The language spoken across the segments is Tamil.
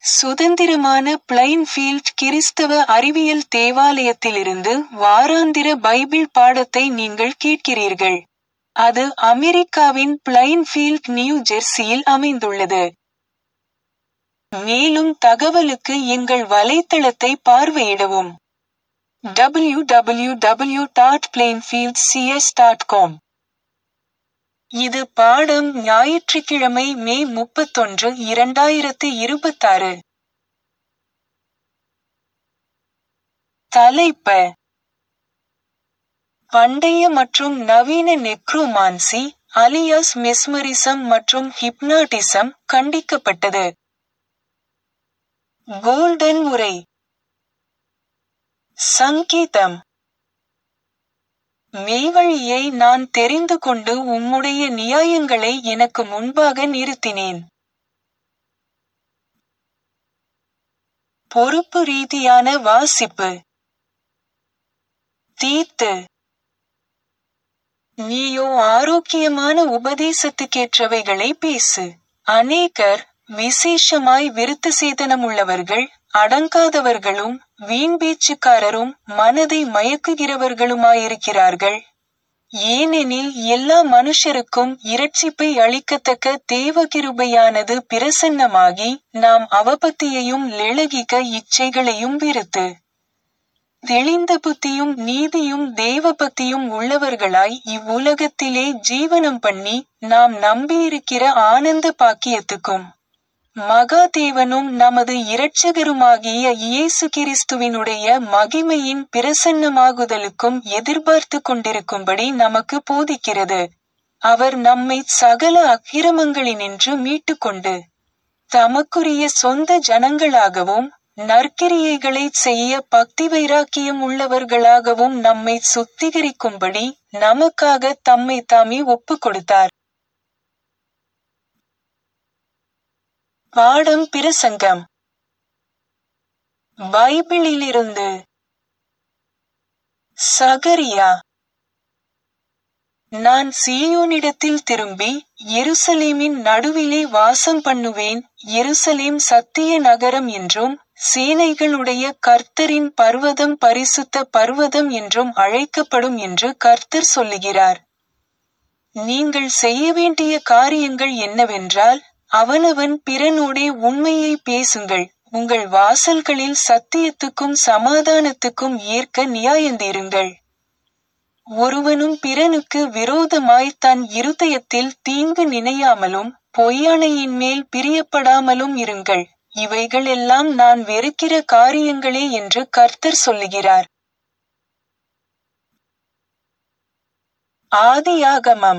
சுதந்திரமான பிளைன்ஃபீல்ட் கிறிஸ்தவ அறிவியல் தேவாலயத்திலிருந்து வாராந்திர பைபிள் பாடத்தை நீங்கள் கேட்கிறீர்கள். அது அமெரிக்காவின் பிளைன்ஃபீல்ட் நியூ ஜெர்சியில் அமைந்துள்ளது. மேலும் தகவலுக்கு எங்கள் வலைத்தளத்தை பார்வையிடவும். www.plainfieldcs.com இது பாடம் ஞாயிற்றுக்கிழமை மே முப்பத்தொன்று இரண்டாயிரத்து இருபத்தாறு. தலைப்ப பண்டைய மற்றும் நவீன நெக்ரோமான்சி, அலியாஸ் மெஸ்மரிசம் மற்றும் ஹிப்னாட்டிசம் கண்டிக்கப்பட்டது. கோல்டன் உரை சங்கீதம் மெய்வழியை நான் தெரிந்து கொண்டு உம்முடைய நியாயங்களை எனக்கு முன்பாக நிறுத்தினேன். பொறுப்பு ரீதியான வாசிப்பு தீத்து நீயோ ஆரோக்கியமான உபதேசத்துக்கேற்றவைகளை பேசு. அநேகர், விசேஷமாய் விருத்தசேதனமுள்ளவர்கள், அடங்காதவர்களும், வீண்பேச்சுக்காரரும், மனதை மயக்குகிறவர்களுமாயிருக்கிறார்கள். ஏனெனில் எல்லா மனுஷருக்கும் இரட்சிப்பை அளிக்கத்தக்க தேவகிருபையானது பிரசன்னமாகி, நாம் அவபக்தியையும் லெளகிக இச்சைகளையும் வெறுத்து, தெளிந்த புத்தியும் நீதியும் தேவபக்தியும் உள்ளவர்களாய் இவ்வுலகத்திலே ஜீவனம்பண்ணி, நாம் நம்பியிருக்கிற ஆனந்த பாக்கியத்துக்கும், மகா தேவனும் நமது இரட்சகருமாகிய இயேசு கிறிஸ்துவினுடைய மகிமையின் பிரசன்னமாகுதலுக்கும் எதிர்பார்த்துக் கொண்டிருக்கும்படி நமக்கு போதிக்கிறது. அவர் நம்மைச் சகல அக்கிரமங்களினின்று மீட்டுக்கொண்டு, தமக்குரிய சொந்த ஜனங்களாகவும், நற்கிரியைகளைச் செய்ய பக்திவைராக்கியம் உள்ளவர்களாகவும் நம்மைச் சுத்திகரிக்கும்படி, நமக்காகத் தம்மைத் தாமே ஒப்புக் கொடுத்தார். பாடம் பிரசங்கம் பைபிளிலிருந்து சகரியா நான் சீயோனிடத்தில் திரும்பி, எருசலேமின் நடுவிலே வாசம் பண்ணுவேன், எருசலேம் சத்திய நகரம் என்றும், சேனைகளுடைய கர்த்தரின் பர்வதம் பரிசுத்த பர்வதம் என்றும் அழைக்கப்படும் என்று கர்த்தர் சொல்லுகிறார். நீங்கள் செய்ய வேண்டிய காரியங்கள் என்னவென்றால், அவனவன் பிறனோடே உண்மையை பேசுங்கள், உங்கள் வாசல்களில் சத்தியத்துக்கும் சமாதானத்துக்கும் ஏற்க நியாயந்தீருங்கள். ஒருவனும் பிறனுக்கு விரோதமாய் தன் இருதயத்தில் தீங்கு நினையாமலும், பொய்யாணையின்மேல் பிரியப்படாமலும் இருங்கள், இவைகள் எல்லாம் நான் வெறுக்கிற காரியங்களே என்று கர்த்தர் சொல்லுகிறார். ஆதியாகமம்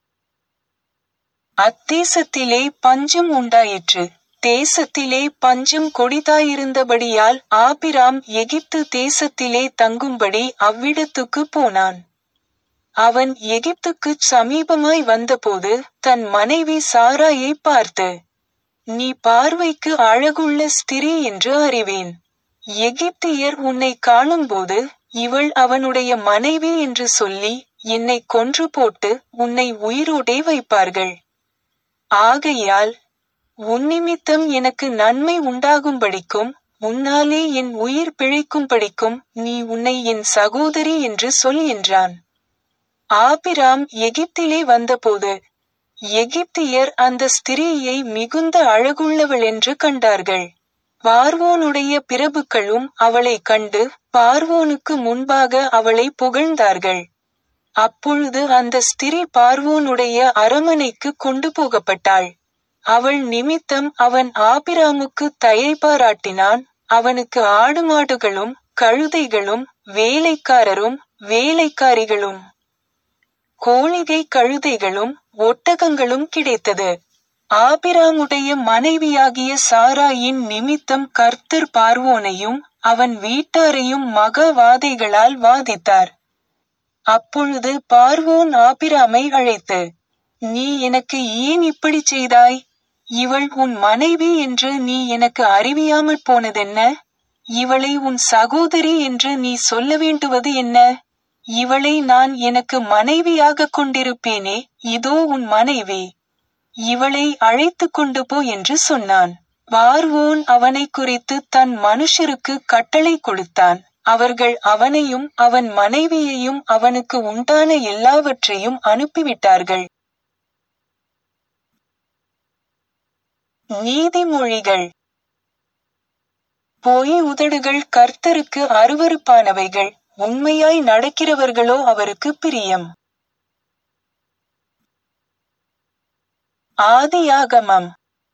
அத்தேசத்திலே பஞ்சம் உண்டாயிற்று. தேசத்திலே பஞ்சம் கொடிதாயிருந்தபடியால் ஆபிராம் எகிப்து தேசத்திலே தங்கும்படி அவ்விடத்துக்குப் போனான். அவன் எகிப்துக்குச் சமீபமாய் வந்தபோது, தன் மனைவி சாராயைப் பார்த்து, நீ பார்வைக்கு அழகுள்ள ஸ்திரீ என்று அறிவேன். எகிப்தியர் உன்னைக் காணும்போது, இவள் அவனுடைய மனைவி என்று சொல்லி, என்னைக் கொன்று போட்டு, உன்னை உயிரோடே வைப்பார்கள். ஆகையால், உன்னிமித்தம் எனக்கு நன்மை உண்டாகும்படிக்கும், உன்னாலே என் உயிர் பிழைக்கும்படிக்கும், நீ உன்னை என் சகோதரி என்று சொல் என்றான். ஆபிராம் எகிப்திலே வந்தபோது, எகிப்தியர் அந்த ஸ்திரீயை மிகுந்த அழகுள்ளவளென்று கண்டார்கள். பார்வோனுடைய பிரபுக்களும் அவளைக் கண்டு, பார்வோனுக்கு முன்பாக அவளை புகழ்ந்தார்கள். அப்பொழுது அந்த ஸ்திரீ பார்வோனுடைய அரமனைக்கு கொண்டு போகப்பட்டாள். அவள் நிமித்தம் அவன் ஆபிராமுக்கு தயை பாராட்டினான், அவனுக்கு ஆடுமாடுகளும், கழுதைகளும், வேலைக்காரரும், வேலைக்காரிகளும், கோழிகை கழுதைகளும், ஒட்டகங்களும் கிடைத்தது. ஆபிராமுடைய மனைவியாகிய சாராயின் நிமித்தம் கர்த்தர் பார்வோனையும், அவன் வீட்டாரையும் மகா வாதைகளால் வாதித்தார். அப்பொழுது பார்வோன் ஆபிராமை அழைத்து, நீ எனக்கு ஏன் இப்படிச் செய்தாய்? இவள் உன் மனைவி என்று நீ எனக்கு அறிவியாமற் போனதென்ன? இவளை உன் சகோதரி என்று நீ சொல்ல வேண்டுவது என்ன? இவளை நான் எனக்கு மனைவியாகக் கொண்டிருப்பேனே, இதோ உன் மனைவி. இவளை அழைத்துக் கொண்டு போ என்று சொன்னான். பார்வோன் அவனை குறித்து தன் மனுஷருக்கு கட்டளை கொடுத்தான் அவர்கள் அவனையும் அவன் மனைவியையும் அவனுக்கு உண்டான எல்லாவற்றையும் அனுப்பிவிட்டார்கள் நீதிமொழிகள் பொய் உதடுகள் கர்த்தருக்கு அருவருப்பானவைகள் உண்மையாய் நடக்கிறவர்களோ அவருக்கு பிரியம் ஆதியாகமம்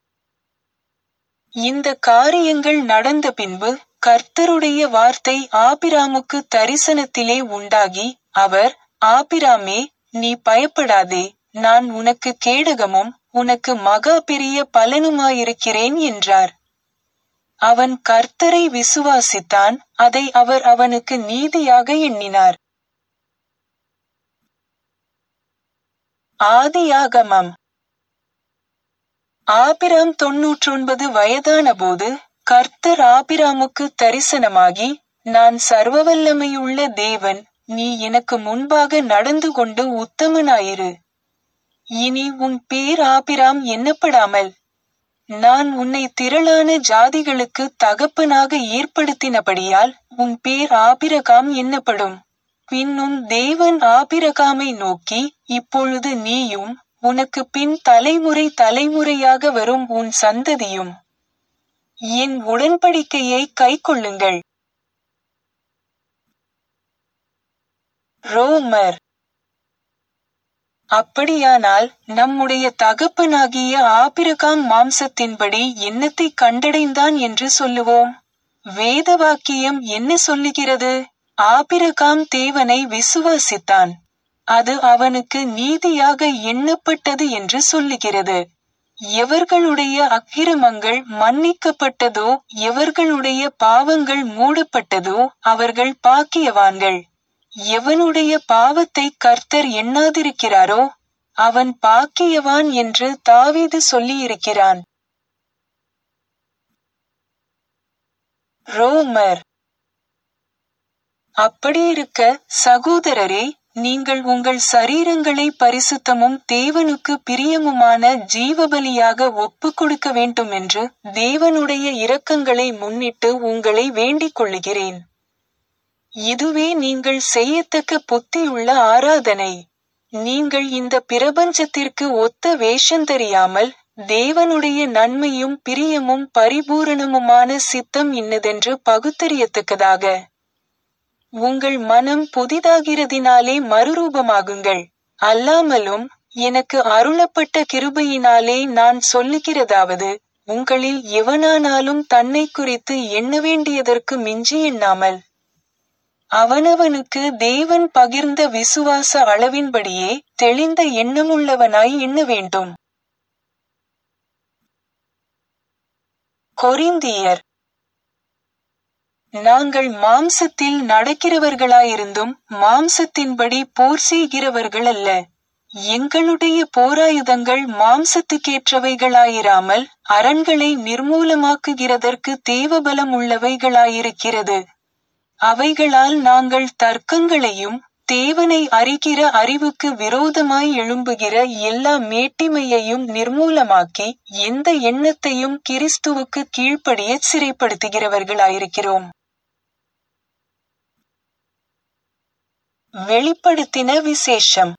இந்த காரியங்கள் நடந்த பின்பு கர்த்தருடைய வார்த்தை ஆபிராமுக்கு தரிசனத்திலே உண்டாகி அவர் ஆபிராமே நீ பயப்படாதே நான் உனக்கு கேடகமும் உனக்கு மகா பெரிய பலனுமாயிருக்கிறேன் என்றார் அவன் கர்த்தரை விசுவாசித்தான் அதை அவர் அவனுக்கு நீதியாக எண்ணினார் ஆதியாகமம் ஆபிராம் தொன்னூற்றொன்பது வயதான போது கர்த்தர் ஆபிராமுக்கு தரிசனமாகி நான் சர்வவல்லமையுள்ள தேவன் நீ எனக்கு முன்பாக நடந்து கொண்டு உத்தமனாயிரு இனி உன் பேர் ஆபிராம் எண்ணப்படாமல் நான் உன்னை திரளான ஜாதிகளுக்கு தகப்பனாக ஏற்படுத்தினபடியால் உன் பேர் ஆபிரகாம் எண்ணப்படும் பின்னும் தேவன் ஆபிரகாமை நோக்கி இப்பொழுது நீயும் உனக்கு பின் தலைமுறை தலைமுறையாக வரும் உன் சந்ததியும் என் உடன்படிக்கையை கைக்கொள்ளுங்கள் ரோமர் அப்படியானால் நம்முடைய தகப்பனாகிய ஆபிரகாம் மாம்சத்தின்படி என்னத்தை கண்டடைந்தான் என்று சொல்லுவோம் வேதவாக்கியம் என்ன சொல்லுகிறது ஆபிரகாம் தேவனை விசுவாசித்தான் அது அவனுக்கு நீதியாக எண்ணப்பட்டது என்று சொல்லுகிறது எவர்களுடைய அக்கிரமங்கள் மன்னிக்கப்பட்டதோ எவர்களுடைய பாவங்கள் மூடப்பட்டதோ அவர்கள் பாக்கியவான்கள் எவனுடைய பாவத்தை கர்த்தர் எண்ணாதிருக்கிறாரோ அவன் பாக்கியவான் என்று தாவீது சொல்லியிருக்கிறான் ரோமர் அப்படியிருக்க சகோதரரே நீங்கள் உங்கள் சரீரங்களை பரிசுத்தமும் தேவனுக்கு பிரியமுமான ஜீவபலியாக ஒப்புக் கொடுக்க வேண்டும் என்று தேவனுடைய இரக்கங்களை முன்னிட்டு உங்களை வேண்டிக் கொள்ளுகிறேன் இதுவே நீங்கள் செய்யத்தக்க புத்தியுள்ள ஆராதனை நீங்கள் இந்த பிரபஞ்சத்திற்கு ஒத்த வேஷம் தெரியாமல் தேவனுடைய நன்மையும் பிரியமும் பரிபூரணமுமான சித்தம் இன்னதென்று பகுத்தறியத்தக்கதாக உங்கள் மனம் புதிதாகிறதினாலே மறுரூபமாகுங்கள் அல்லாமலும் எனக்கு அருளப்பட்ட கிருபையினாலே நான் சொல்லுகிறதாவது உங்களில் எவனானாலும் தன்னை குறித்து எண்ண வேண்டியதற்கு மிஞ்சி எண்ணாமல் அவனவனுக்கு தேவன் பகிர்ந்த விசுவாச அளவின்படியே தெளிந்த எண்ணமுள்ளவனாய் எண்ண வேண்டும் கொரிந்தியர் நாங்கள் மாம்சத்தில் நடக்கிறவர்களாயிருந்தும் மாம்சத்தின்படி போர் செய்கிறவர்கள் அல்ல எங்களுடைய போராயுதங்கள் மாம்சத்துக்கேற்றவைகளாயிராமல் அரண்களை நிர்மூலமாக்குகிறதற்கு தேவபலம் உள்ளவைகளாயிருக்கிறது அவைகளால் நாங்கள் தர்க்கங்களையும் தேவனை அறிகிற அறிவுக்கு விரோதமாய் எழும்புகிற எல்லா மேட்டிமையையும் நிர்மூலமாக்கி எந்த எண்ணத்தையும் கிறிஸ்துவுக்கு கீழ்ப்படிய சிறைப்படுத்துகிறவர்களாயிருக்கிறோம் வெளிப்படுத்தின விசேஷம்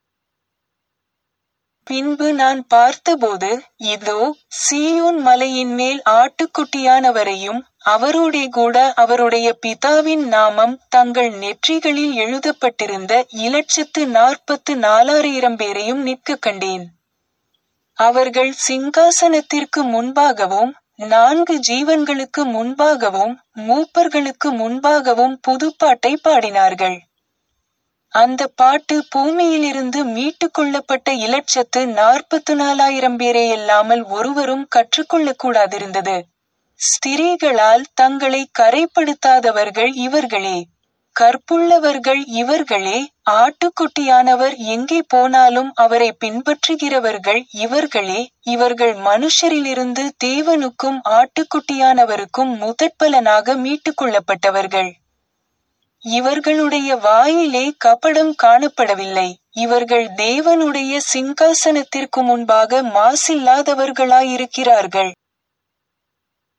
பின்பு நான் பார்த்தபோது இதோ சீயோன் மலையின் மேல் ஆட்டுக்குட்டியானவரையும் அவரோடே கூட அவருடைய பிதாவின் நாமம் தங்கள் நெற்றிகளில் எழுதப்பட்டிருந்த இலட்சத்து நாற்பத்து நாலாயிரம் பேரையும் நிற்க கண்டேன் அவர்கள் சிங்காசனத்திற்கு முன்பாகவும் நான்கு ஜீவன்களுக்கு முன்பாகவும் மூப்பர்களுக்கு முன்பாகவும் புதுப்பாட்டை பாடினார்கள் அந்த பாட்டு பூமியிலிருந்து மீட்டு கொள்ளப்பட்ட இலட்சத்து நாற்பத்து நாலாயிரம் பேரே இல்லாமல் ஒருவரும் கற்றுக்கொள்ளக்கூடாதிருந்தது ஸ்திரீகளால் தங்களை கரைப்படுத்தாதவர்கள் இவர்களே கற்புள்ளவர்கள் இவர்களே ஆட்டுக்குட்டியானவர் எங்கே போனாலும் அவரை பின்பற்றுகிறவர்கள் இவர்களே இவர்கள் மனுஷரிலிருந்து தேவனுக்கும் ஆட்டுக்குட்டியானவருக்கும் முதற்பலனாக மீட்டுக் கொள்ளப்பட்டவர்கள் இவர்களுடைய வாயிலே கபடம் காணப்படவில்லை இவர்கள் தேவனுடைய சிங்காசனத்திற்கு முன்பாக மாசில்லாதவர்களாயிருக்கிறார்கள்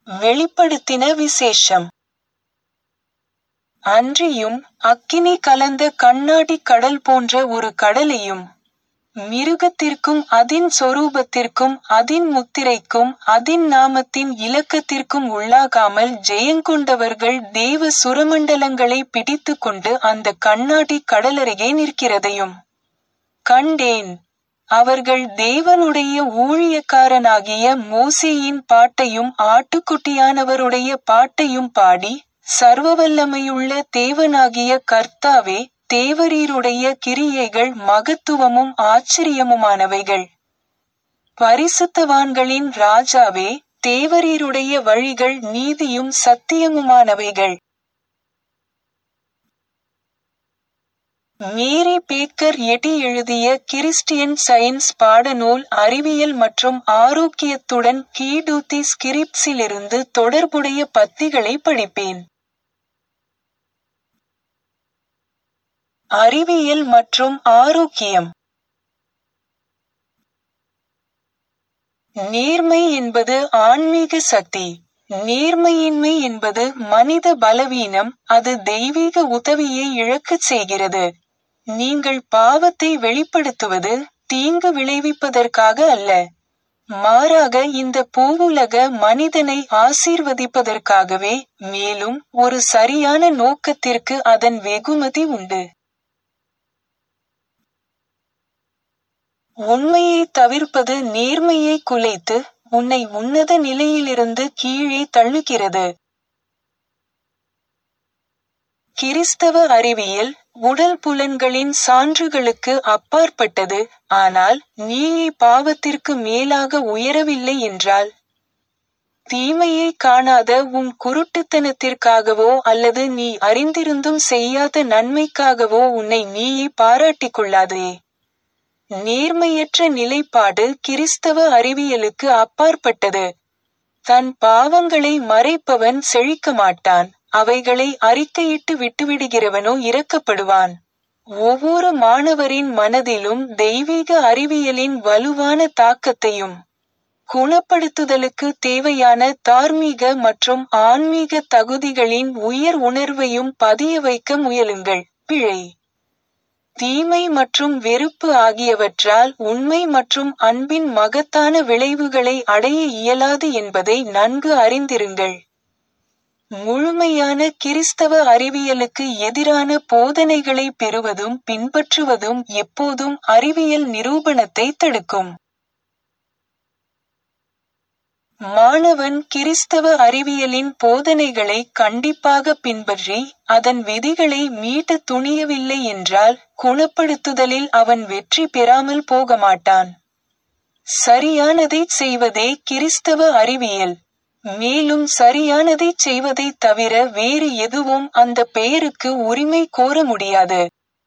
வெளிப்படுத்தின விசேஷம் அன்றியும் அக்கினி கலந்த கண்ணாடி கடல் போன்ற ஒரு கடலையும் மிருகத்திற்கும் அதின் சொரூபத்திற்கும் அதின் முத்திரைக்கும் அதின் நாமத்தின் இலக்கத்திற்கும் உள்ளாகாமல் ஜெயங்கொண்டவர்கள் தேவ சுரமண்டலங்களை பிடித்துக்கொண்டு அந்த கண்ணாடி கடலருகே நிற்கிறதையும் கண்டேன் அவர்கள் தேவனுடைய ஊழியக்காரனாகிய மோசேயின் பாட்டையும் ஆட்டுக்குட்டியானவருடைய பாட்டையும் பாடி சர்வவல்லமையுள்ள தேவனாகிய கர்த்தாவே தேவரீருடைய கிரியைகள் மகத்துவமும் ஆச்சரியமுமானவைகள் பரிசுத்தவான்களின் ராஜாவே தேவரீருடைய வழிகள் நீதியும் சத்தியமுமானவைகள் மேரி பேக்கர் எட்டி எழுதிய கிறிஸ்டியன் சயின்ஸ் பாடநூல் அறிவியல் மற்றும் ஆரோக்கியத்துடன் கீடூத்தி ஸ்கிரிப்ஸிலிருந்து தொடர்புடைய பத்திகளை படிப்பேன் அறிவியல் மற்றும் ஆரோக்கியம் நேர்மை என்பது ஆன்மீக சக்தி நேர்மையின்மை என்பது மனித பலவீனம் அது தெய்வீக உதவியை இழக்கச் செய்கிறது நீங்கள் பாவத்தை வெளிப்படுத்துவது தீங்கு விளைவிப்பதற்காக அல்ல மாறாக இந்த பூவுலக மனிதனை ஆசீர்வதிப்பதற்காகவே மேலும் ஒரு சரியான நோக்கத்திற்கு அதன் வெகுமதி உண்டு உண்மையை தவிர்ப்பது நேர்மையை குலைத்து உன்னை உன்னத நிலையிலிருந்து கீழே தள்ளுகிறது கிறிஸ்தவ அறிவியல் உடல் புலன்களின் சான்றுகளுக்கு அப்பாற்பட்டது ஆனால் நீயே பாவத்திற்கு மேலாக உயரவில்லை என்றால் தீமையை காணாத உன் குருட்டுத்தனத்திற்காகவோ அல்லது நீ அறிந்திருந்தும் செய்யாத நன்மைக்காகவோ உன்னை நீயே பாராட்டிக் கொள்ளாதே நேர்மையற்ற நிலைப்பாடு கிறிஸ்தவ அறிவியலுக்கு அப்பாற்பட்டது தன் பாவங்களை மறைப்பவன் செழிக்க மாட்டான் அவைகளை அறிக்கையிட்டு விட்டுவிடுகிறவனோ இறக்கப்படுவான் ஒவ்வொரு மாணவரின் மனதிலும் தெய்வீக அறிவியலின் வலுவான தாக்கத்தையும் குணப்படுத்துதலுக்கு தேவையான தார்மீக மற்றும் ஆன்மீக தகுதிகளின் உயர் உணர்வையும் பதிய வைக்க முயலுங்கள் பிழை தீமை மற்றும் வெறுப்பு ஆகியவற்றால் உண்மை மற்றும் அன்பின் மகத்தான விளைவுகளை அடைய இயலாது என்பதை நன்கு அறிந்திருங்கள் முழுமையான கிறிஸ்தவ அறிவியலுக்கு எதிரான போதனைகளை பெறுவதும் பின்பற்றுவதும் எப்போதும் அறிவியல் நிரூபணத்தை தடுக்கும் மாணவன் கிறிஸ்தவ அறிவியலின் போதனைகளை கண்டிப்பாக பின்பற்றி அதன் விதிகளை மீட்ட துணியவில்லை என்றால் குணப்படுத்துதலில் அவன் வெற்றி பெறாமல் போக மாட்டான் சரியானதைச் செய்வதே கிறிஸ்தவ அறிவியல் மேலும் சரியானதைச் செய்வதைத் தவிர வேறு எதுவும் அந்த பெயருக்கு உரிமை கோர முடியாது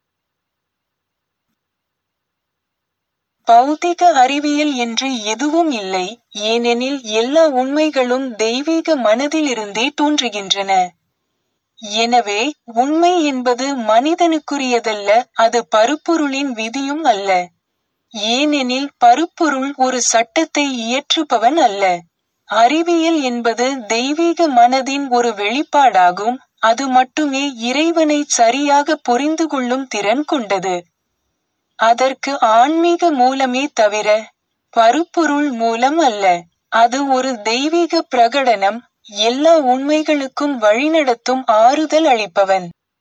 பௌதிக அறிவியல் என்று எதுவும் இல்லை ஏனெனில் எல்லா உண்மைகளும் தெய்வீக மனதிலிருந்தே தோன்றுகின்றன எனவே உண்மை என்பது மனிதனுக்குரியதல்ல அது பருப்பொருளின் விதியும் அல்ல ஏனெனில் பருப்பொருள் ஒரு சட்டத்தை இயற்றுபவன் அல்ல அறிவியல் என்பது தெய்வீக மனதின் ஒரு வெளிப்பாடாகும் அது மட்டுமே இறைவனை சரியாக புரிந்து கொள்ளும் திறன் கொண்டது அதற்கு ஆன்மீக மூலமே தவிர பருப்பொருள் மூலம் அல்ல அது ஒரு தெய்வீக பிரகடனம் எல்லா உண்மைகளுக்கும் வழிநடத்தும் ஆறுதல் அளிப்பவன்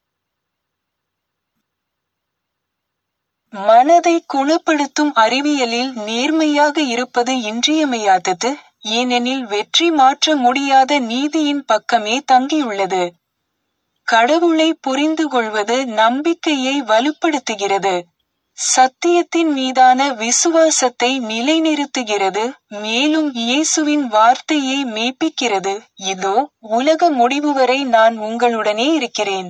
மனதை குணப்படுத்தும் அறிவியலில் நேர்மையாக இருப்பது இன்றியமையாதது ஏனெனில் வெற்றி மாற்ற முடியாத நீதியின் பக்கமே தங்கியுள்ளது கடவுளை புரிந்து கொள்வது நம்பிக்கையை வலுப்படுத்துகிறது சத்தியத்தின் மீதான விசுவாசத்தை நிலைநிறுத்துகிறது மேலும் இயேசுவின் வார்த்தையை மெய்ப்பிக்கிறது இதோ உலக முடிவு வரை நான் உங்களுடனே இருக்கிறேன்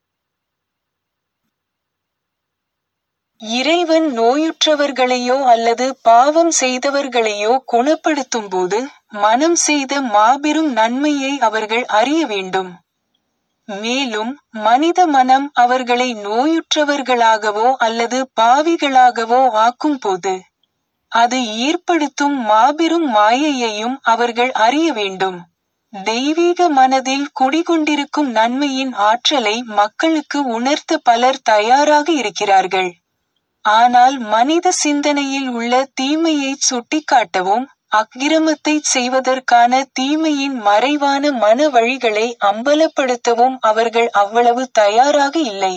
இறைவன் நோயுற்றவர்களையோ அல்லது பாவம் செய்தவர்களையோ குணப்படுத்தும்போது மனம் செய்த மாபெரும் நன்மையை அவர்கள் அறிய வேண்டும் மேலும் மனித மனம் அவர்களை நோயுற்றவர்களாகவோ அல்லது பாவிகளாகவோ ஆக்கும்போது அது ஏற்படுத்தும் மாபெரும் மாயையையும் அவர்கள் அறிய வேண்டும் தெய்வீக மனதில் குடிகொண்டிருக்கும் நன்மையின் ஆற்றலை மக்களுக்கு உணர்த்த பலர் தயாராக இருக்கிறார்கள் ஆனால் மனித சிந்தனையில் உள்ள தீமையை சுட்டிக்காட்டவும் அக்கிரமத்தை செய்வதற்கான தீமையின் மறைவான மன வழிகளை அம்பலப்படுத்தவும் அவர்கள் அவ்வளவு தயாராக இல்லை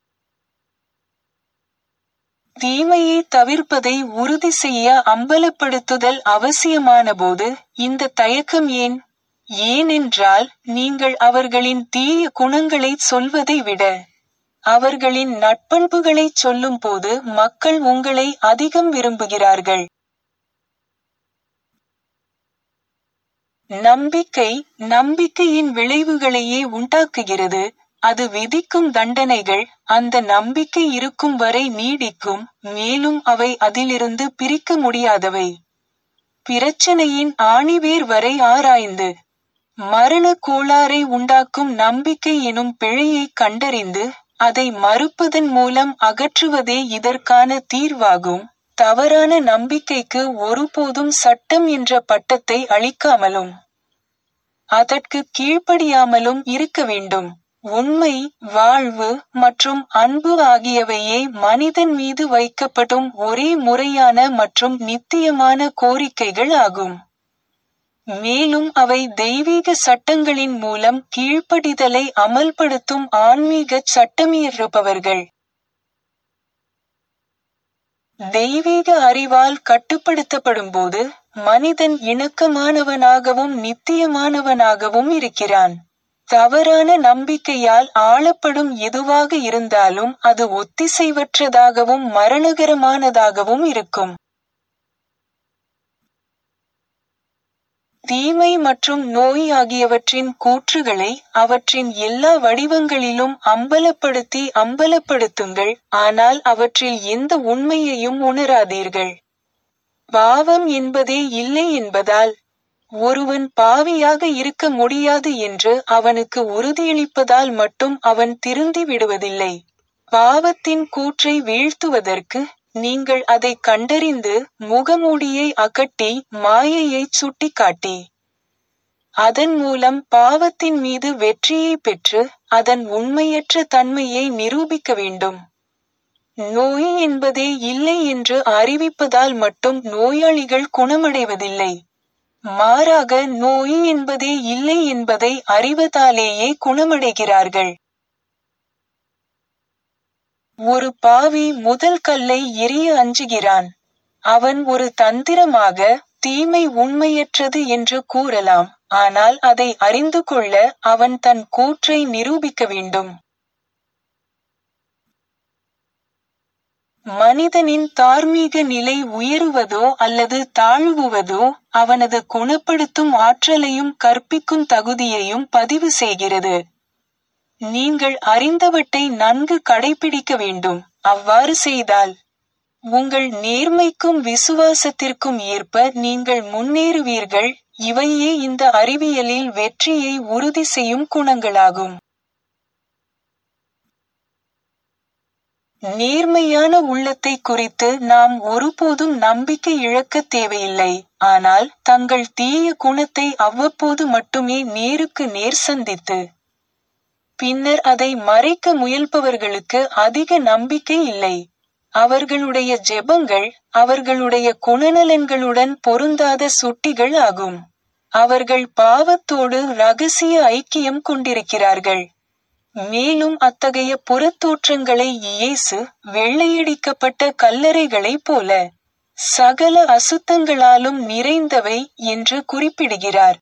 தீமையை தவிர்ப்பதை உறுதி செய்ய அம்பலப்படுத்துதல் அவசியமானபோது இந்த தயக்கம் ஏன் ஏனென்றால் நீங்கள் அவர்களின் தீய குணங்களை சொல்வதை விட அவர்களின் நட்பண்புகளைச் சொல்லும்போது மக்கள் உங்களை அதிகம் விரும்புகிறார்கள் நம்பிக்கை நம்பிக்கையின் விளைவுகளையே உண்டாக்குகிறது அது விதிக்கும் தண்டனைகள் அந்த நம்பிக்கை இருக்கும் வரை நீடிக்கும் மேலும் அவை அதிலிருந்து பிரிக்க முடியாதவை பிரச்சனையின் ஆணிவேர் வரை ஆராய்ந்து மரண கோளாறை உண்டாக்கும் நம்பிக்கை எனும் பிழையை கண்டறிந்து அதை மறுப்பதன் மூலம் அகற்றுவதே இதற்கான தீர்வாகும் தவறான நம்பிக்கைக்கு ஒருபோதும் சட்டம் என்ற பட்டத்தை அளிக்காமலும் அதற்கு கீழ்ப்படியாமலும் இருக்க வேண்டும் உண்மை வாழ்வு மற்றும் அன்பு ஆகியவையே மனிதன் மீது வைக்கப்படும் ஒரே முறையான மற்றும் நித்தியமான கோரிக்கைகள் ஆகும் மேலும் அவை தெய்வீக சட்டங்களின் மூலம் கீழ்ப்படிதலை அமல்படுத்தும் ஆன்மீக சட்டமியிருப்பவர்கள் தெய்வீக அறிவால் கட்டுப்படுத்தப்படும்போது மனிதன் இணக்கமானவனாகவும் நித்தியமானவனாகவும் இருக்கிறான் தவறான நம்பிக்கையால் ஆளப்படும் எதுவாக இருந்தாலும் அது ஒத்திசைவற்றதாகவும் மரணகரமானதாகவும் இருக்கும் தீமை மற்றும் நோய் ஆகியவற்றின் கூற்றுகளை அவற்றின் எல்லா வடிவங்களிலும் அம்பலப்படுத்தி அம்பலப்படுத்துங்கள் ஆனால் அவற்றில் எந்த உண்மையையும் உணராதீர்கள் பாவம் என்பதே இல்லை என்பதால் ஒருவன் பாவியாக இருக்க முடியாது என்று அவனுக்கு உறுதியளிப்பதால் மட்டும் அவன் திருந்தி விடுவதில்லை பாவத்தின் கூற்றை வீழ்த்துவதற்கு நீங்கள் அதை கண்டறிந்து முகமூடியை அகட்டி மாயையை சுட்டிக்காட்டி அதன் மூலம் பாவத்தின் மீது வெற்றியை பெற்று அதன் உண்மையற்ற தன்மையை நிரூபிக்க வேண்டும் நோய் என்பதே இல்லை என்று அறிவிப்பதால் மட்டும் நோயாளிகள் குணமடைவதில்லை மாறாக நோய் என்பதே இல்லை என்பதை அறிவதாலேயே குணமடைகிறார்கள் ஒரு பாவி முதல் கல்லை எரிய அஞ்சுகிறான் அவன் ஒரு தந்திரமாக தீமை உண்மையற்றது என்று கூறலாம் ஆனால் அதை அறிந்து கொள்ள அவன் தன் கூற்றை நிரூபிக்க வேண்டும் மனிதனின் தார்மீக நிலை உயருவதோ அல்லது தாழ்வுவதோ அவனது குணப்படுத்தும் ஆற்றலையும் கற்பிக்கும் தகுதியையும் பதிவு செய்கிறது நீங்கள் அறிந்தவற்றை நன்கு கடைபிடிக்க வேண்டும் அவ்வாறு செய்தால் உங்கள் நேர்மைக்கும் விசுவாசத்திற்கும் ஏற்ப நீங்கள் முன்னேறுவீர்கள் இவையே இந்த அறிவியலில் வெற்றியை உறுதி செய்யும் குணங்களாகும் நேர்மையான உள்ளத்தை குறித்து நாம் ஒருபோதும் நம்பிக்கை இழக்க தேவையில்லை ஆனால் தங்கள் தீய குணத்தை அவ்வப்போது மட்டுமே நேருக்கு நேர் சந்தித்து பின்னர் அதை மறைக்க முயல்பவர்களுக்கு அதிக நம்பிக்கை இல்லை அவர்களுடைய ஜெபங்கள் அவர்களுடைய குணநலன்களுடன் பொருந்தாத சுட்டிகள் ஆகும் அவர்கள் பாவத்தோடு ரகசிய ஐக்கியம் கொண்டிருக்கிறார்கள் மேலும் அத்தகைய புறத்தோற்றங்களை இயேசு வெள்ளையடிக்கப்பட்ட கல்லறைகளைப் போல சகல அசுத்தங்களாலும் நிறைந்தவை என்று குறிப்பிடுகிறார்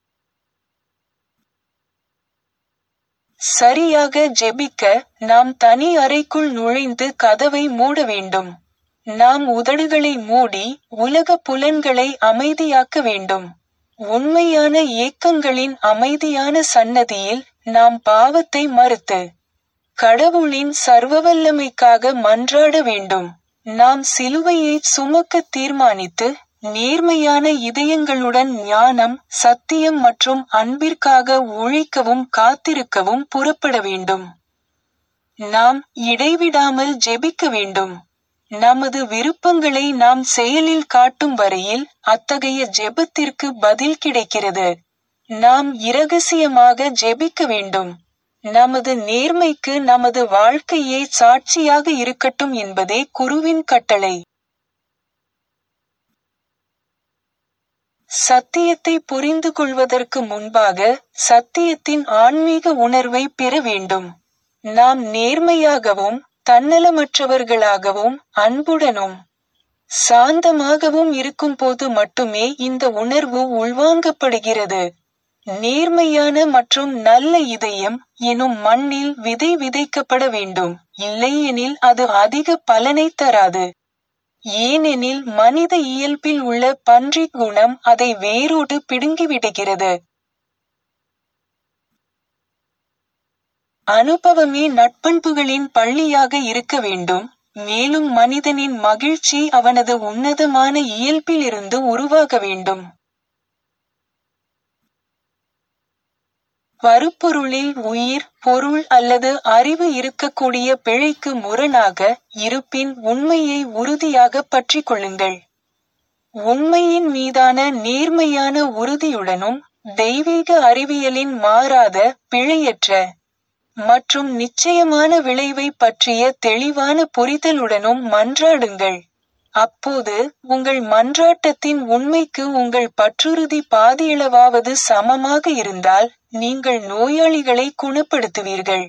சரியாக ஜெபிக்க நாம் தனி அறைக்குள் நுழைந்து கதவை மூட வேண்டும் நாம் உதடுகளை மூடி உலக புலன்களை அமைதியாக்க வேண்டும் உண்மையான ஏக்கங்களின் அமைதியான சன்னதியில் நாம் பாவத்தை மறுத்து கடவுளின் சர்வவல்லமைக்காக மன்றாட வேண்டும் நாம் சிலுவையை சுமக்க தீர்மானித்து நேர்மையான இதயங்களுடன் ஞானம் சத்தியம் மற்றும் அன்பிற்காக உழைக்கவும் காத்திருக்கவும் புறப்பட வேண்டும் நாம் இடைவிடாமல் ஜெபிக்க வேண்டும் நமது விருப்பங்களை நாம் செயலில் காட்டும் வரையில் அத்தகைய ஜெபத்திற்கு பதில் கிடைக்கிறது நாம் இரகசியமாக ஜெபிக்க வேண்டும் நமது நேர்மைக்கு நமது வாழ்க்கையே சாட்சியாக இருக்கட்டும் என்பதே குருவின் கட்டளை சத்தியத்தை புரிந்து கொள்வதற்கு முன்பாக சத்தியத்தின் ஆன்மீக உணர்வை பெற வேண்டும் நாம் நேர்மையாகவும் தன்னலமற்றவர்களாகவும் அன்புடனும் சாந்தமாகவும் இருக்கும்போது மட்டுமே இந்த உணர்வு உள்வாங்கப்படுகிறது நேர்மையான மற்றும் நல்ல இதயம் எனும் மண்ணில் விதை விதைக்கப்பட வேண்டும் இல்லையெனில் அது அதிக பலனை தராது ஏனெனில் மனித இயல்பில் உள்ள பன்றி குணம் அதை வேரோடு பிடுங்கிவிடுகிறது அனுபவமே நட்பண்புகளின் பள்ளியாக இருக்க வேண்டும் மேலும் மனிதனின் மகிழ்ச்சி அவனது உன்னதமான இயல்பிலிருந்து உருவாக வேண்டும் வருப்பொருளில் உயிர் பொருள் அல்லது அறிவு இருக்கக்கூடிய பிழைக்கு முரணாக இருப்பின் உண்மையை உறுதியாக பற்றிக் கொள்ளுங்கள் உண்மையின் மீதான நேர்மையான உறுதியுடனும் தெய்வீக அறிவியலின் மாறாத பிழையற்ற மற்றும் நிச்சயமான விளைவை பற்றிய தெளிவான புரிதலுடனும் மன்றாடுங்கள் அப்போது உங்கள் மன்றாட்டத்தின் உண்மைக்கு உங்கள் பற்றுறுதி பாதியளவாவது சமமாக இருந்தால் நீங்கள் நோயாளிகளை குணப்படுத்துவீர்கள்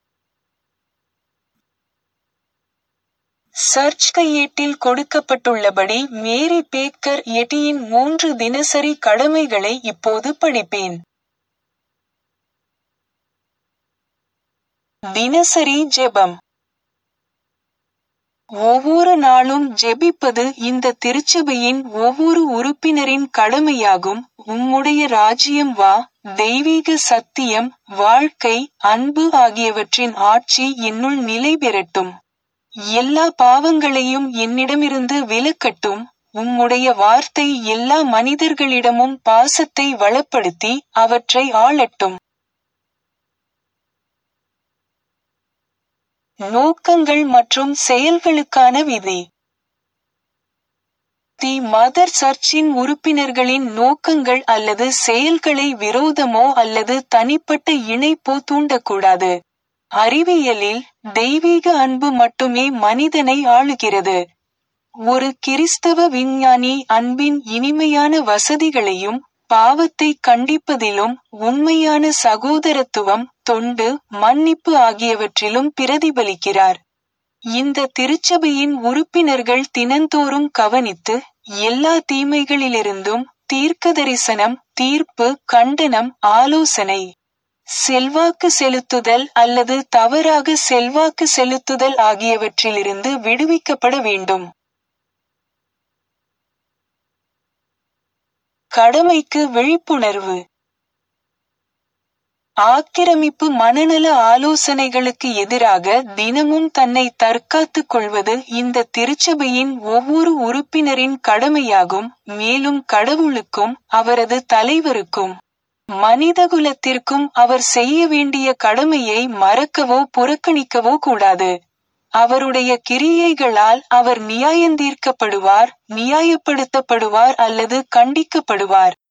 சர்ச் கையேட்டில் கொடுக்கப்பட்டுள்ளபடி மேரி பேக்கர் எட்டியின் மூன்று தினசரி கடமைகளை இப்போது படிப்பேன் தினசரி ஜெபம் ஒவ்வொரு நாளும் ஜெபிப்பது இந்த திருச்சபையின் ஒவ்வொரு உறுப்பினரின் கடமையாகும் உம்முடைய ராஜ்யம் வா தெய்வீக சத்தியம் வாழ்க்கை அன்பு ஆகியவற்றின் ஆட்சி என்னுள் நிலை பெறட்டும் எல்லா பாவங்களையும் என்னிடமிருந்து விலக்கட்டும் உம்முடைய வார்த்தை எல்லா மனிதர்களிடமும் பாசத்தை வளப்படுத்தி அவற்றை ஆளட்டும் நோக்கங்கள் மற்றும் செயல்களுக்கான விதி தி மதர் சர்ச்சின் உறுப்பினர்களின் நோக்கங்கள் அல்லது செயல்களை விரோதமோ அல்லது தனிப்பட்ட இணைப்போ தூண்டக்கூடாது அறிவியலில் தெய்வீக அன்பு மட்டுமே மனிதனை ஆளுகிறது ஒரு கிறிஸ்தவ விஞ்ஞானி அன்பின் இனிமையான வசதிகளையும் பாவத்தை கண்டிப்பதிலும் உண்மையான சகோதரத்துவம் தொண்டு மன்னிப்பு ஆகியவற்றிலும் பிரதிபலிக்கிறார் இந்த திருச்சபையின் உறுப்பினர்கள் தினந்தோறும் கவனித்து எல்லா தீமைகளிலிருந்தும் தீர்க்க தரிசனம் தீர்ப்பு கண்டனம் ஆலோசனை செல்வாக்கு செலுத்துதல் அல்லது தவறாக செல்வாக்கு செலுத்துதல் ஆகியவற்றிலிருந்து விடுவிக்கப்பட வேண்டும் கடமைக்கு விழிப்புணர்வு ஆக்கிரமிப்பு மனநல ஆலோசனைகளுக்கு எதிராக தினமும் தன்னை தற்காத்துக் கொள்வது இந்த திருச்சபையின் ஒவ்வொரு உறுப்பினரின் கடமையாகும் மேலும் கடவுளுக்கும் அவரது தலைவருக்கும் மனிதகுலத்திற்கும் அவர் செய்ய வேண்டிய கடமையை மறக்கவோ புறக்கணிக்கவோ கூடாது அவருடைய கிரியைகளால் அவர் நியாயந்தீர்க்கப்படுவார் நியாயப்படுத்தப்படுவார் அல்லது கண்டிக்கப்படுவார்